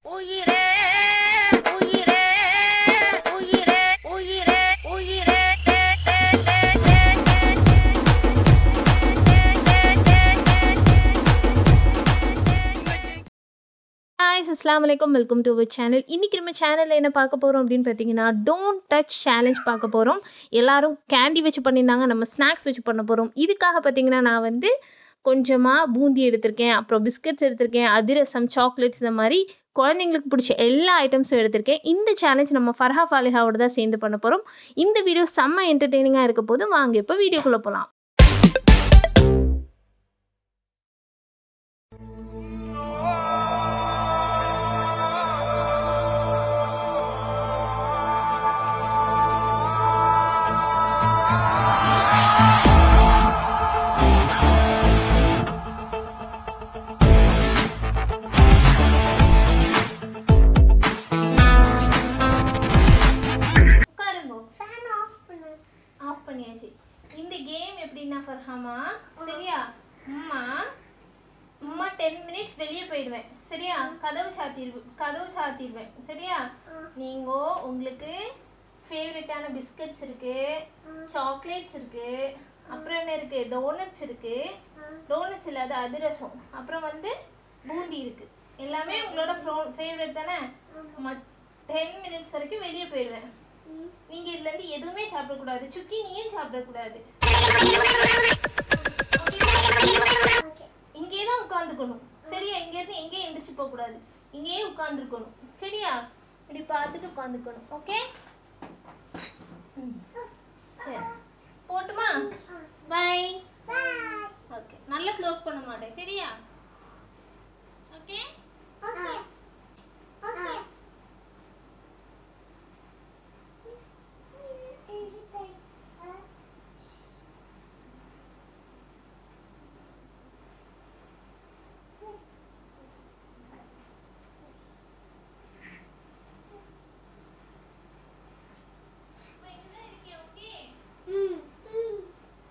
உயிரே உயிரே உயிரே உயிரே உயிரே டே, டே, டே, டே, டே, ஹாய்ஸ் அஸ்லாம் வலைக்கம் வெல்கம் டு அவர் சேனல் இன்றைக்கி நம்ம சேனலில் என்ன பார்க்க போகிறோம் அப்படின்னு பார்த்தீங்கன்னா டோன்ட் டச் சேலஞ்ச் பார்க்க போகிறோம் எல்லாரும் கேண்டி வச்சு பண்ணியிருந்தாங்க நம்ம ஸ்நாக்ஸ் வச்சு பண்ண போகிறோம் இதுக்காக பார்த்தீங்கன்னா நான் வந்து கொஞ்சமாக பூந்தி எடுத்திருக்கேன் அப்புறம் பிஸ்கட்ஸ் எடுத்திருக்கேன் அதிரசம் சாக்லேட்ஸ் இந்த மாதிரி குழந்தைங்களுக்கு பிடிச்ச எல்லா ஐட்டம்ஸும் எடுத்திருக்கேன் இந்த சேலஞ்ச் நம்ம ஃபர்ஹா ஃபாலிஹாவோட தான் சேர்ந்து பண்ண போகிறோம் இந்த வீடியோ செம்ம என்டர்டெய்னிங்காக இருக்க போது வாங்க இப்போ வீடியோக்குள்ளே போகலாம் உட்காருங்க ஃபேன் ஆஃப் பண்ணு ஆஃப் பண்ணியாச்சு இந்த கேம் எப்படின்னா ஃபர்ஹாமா சரியா அம்மா அம்மா டென் மினிட்ஸ் வெளியே போயிடுவேன் சரியா கதவு சாத்திடுவேன் கதவு சாத்திடுவேன் சரியா நீங்க உங்களுக்கு ஃபேவரட்டான பிஸ்கட்ஸ் இருக்கு சாக்லேட்ஸ் இருக்கு அப்புறம் என்ன இருக்கு டோனட்ஸ் இருக்கு டோனட்ஸ் இல்லாத அதிரசம் அப்புறம் வந்து பூந்தி இருக்கு எல்லாமே உங்களோட ஃபேவரட் தானே டென் மினிட்ஸ் வரைக்கும் வெளியே போயிடுவேன் நீங்க இதுல இருந்து எதுவுமே சாப்பிடக்கூடாது சுக்கி நீயும் சாப்பிடக்கூடாது ஓகே இங்கே தான் உட்காந்துக்கணும் சரியா இங்க இருந்து எங்கேயும் எந்திரிச்சு போக கூடாது இங்கேயே உட்காந்துருக்கணும் சரியா இப்படி பார்த்துட்டு உட்காந்துக்கணும் ஓகே சரி போட்டுமா பை பாய் ஓகே நல்லா க்ளோஸ் பண்ண மாட்டேன் சரியா ஓகே ஓகே ஓகே இப்போ இங்க தான் இருக்கேன் ஓகே ம் ம்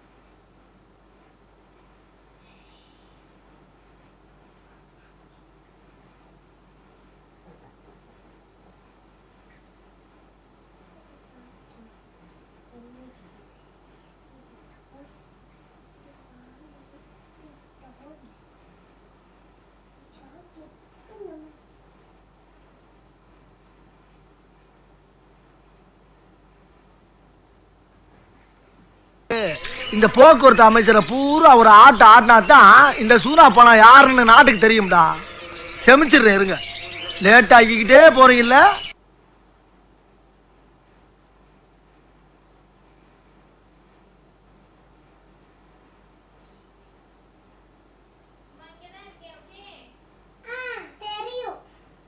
இந்த போக்குவரத்து அமைச்சரை பூரா ஒரு ஆட்டு ஆட்டினா தான் இந்த சூனா பணம் யாருன்னு நாட்டுக்கு தெரியும்டா செமிச்சிடுறேன் இருங்க லேட் ஆக்கிக்கிட்டே போறீங்கல்ல அம்மா இங்க தான் இருக்கேன் ஓகே ஆ தெரியும்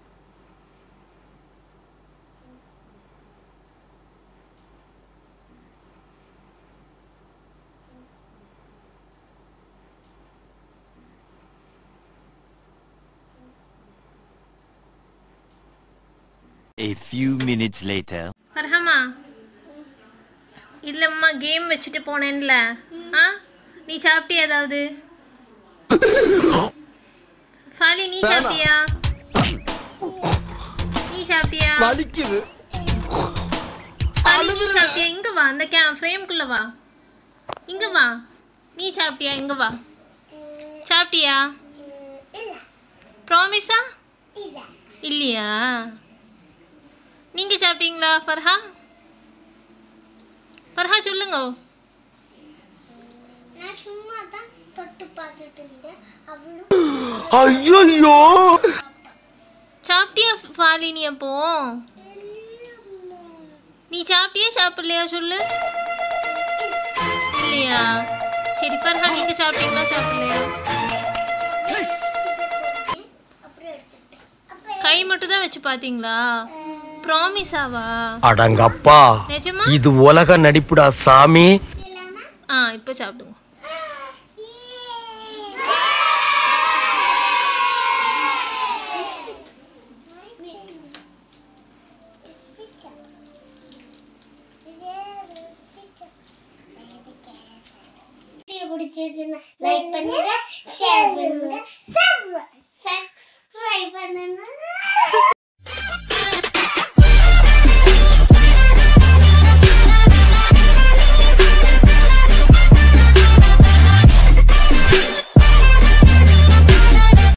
A few minutes later. ஃபர்ஹாமா இல்லம்மா கேம் வச்சுட்டு போனேன்ல ஆ நீ சாப்பிட்டியா ஏதாவது ஃபாலி நீ சாப்பிட்டியா நீ சாப்பிட்டியா வலிக்குது ஃபாலி நீ சாப்பிட்டியா இங்க வா அந்த கே ஃப்ரேம்குள்ள வா இங்க வா நீ சாப்பிட்டியா இங்க வா சாப்பிட்டியா இல்ல ப்ராமிஸா இல்ல இல்லையா நீங்க சாப்பிட்டீங்களா ஃபர்ஹா ஃபர்ஹா சொல்லுங்க நான் சும்மா தான் தொட்டு பார்த்துட்டு இருந்தேன் அவளும் ஐயோ சாப்பிட்டியா ஃபாலி நீ அப்போ நீ சாப்பிட்டியா சாப்பிடலையா சொல்லு இல்லையா சரி ஃபர்ஹா நீங்க சாப்பிட்டீங்களா சாப்பிடலையா அப்புறம் எடுத்துட்டேன் அப்புறம் கை மட்டும் தான் வச்சு பாத்தீங்களா ப்ராமிஸாவா அடங்கப்பா நிஜமா இது உலக நடிப்புடா சாமி இல்லாம ஆ இப்போ சாப்பிடுங்க பிடிச்சிருச்சுன்னா லைக் பண்ணுங்க ஷேர் பண்ணுங்க சப்ஸ்கிரைப் பண்ணுங்க